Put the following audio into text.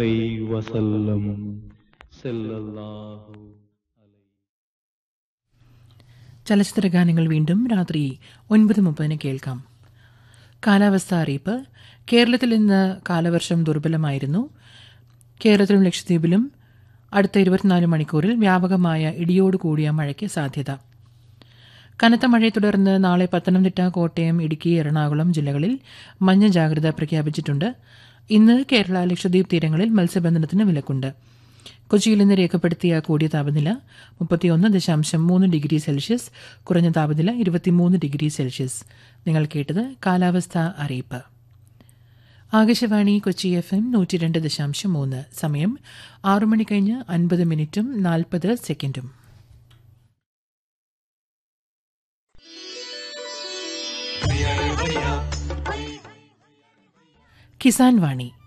വസല്ലം സല്ലല്ലാഹു ചലച്ചിത്ര ഗാനങ്ങൾ വീണ്ടും രാത്രി ഒൻപത് മുപ്പതിന് കേൾക്കാം കാലാവസ്ഥ അറിയിപ്പ് കേരളത്തിൽ ഇന്ന് കാലവർഷം ദുർബലമായിരുന്നു കേരളത്തിലും ലക്ഷദ്വീപിലും അടുത്ത ഇരുപത്തിനാല് മണിക്കൂറിൽ വ്യാപകമായ ഇടിയോട് കൂടിയ മഴയ്ക്ക് സാധ്യത കനത്ത മഴയെ തുടർന്ന് നാളെ പത്തനംതിട്ട കോട്ടയം ഇടുക്കി എറണാകുളം ജില്ലകളിൽ മഞ്ഞ ജാഗ്രത പ്രഖ്യാപിച്ചിട്ടുണ്ട് ഇന്ന് കേരള ലക്ഷദ്വീപ് തീരങ്ങളിൽ മത്സ്യബന്ധനത്തിന് വിലക്കുണ്ട് കൊച്ചിയിൽ ഇന്ന് രേഖപ്പെടുത്തിയ കൂടിയ താപനില മുപ്പത്തിയൊന്ന് ദശാംശം മൂന്ന് ഡിഗ്രി സെൽഷ്യസ് കുറഞ്ഞ താപനില ഇരുപത്തിമൂന്ന് ഡിഗ്രി സെൽഷ്യസ് നിങ്ങൾ കേട്ടത് കാലാവസ്ഥ അറിയിപ്പ് ആകാശവാണി കൊച്ചി എഫ് എം നൂറ്റി രണ്ട് ദശാംശം മൂന്ന് സമയം ആറു മണി കഴിഞ്ഞ് അൻപത് മിനിറ്റും നാൽപ്പത് സെക്കൻഡും കിസാൻ വാണി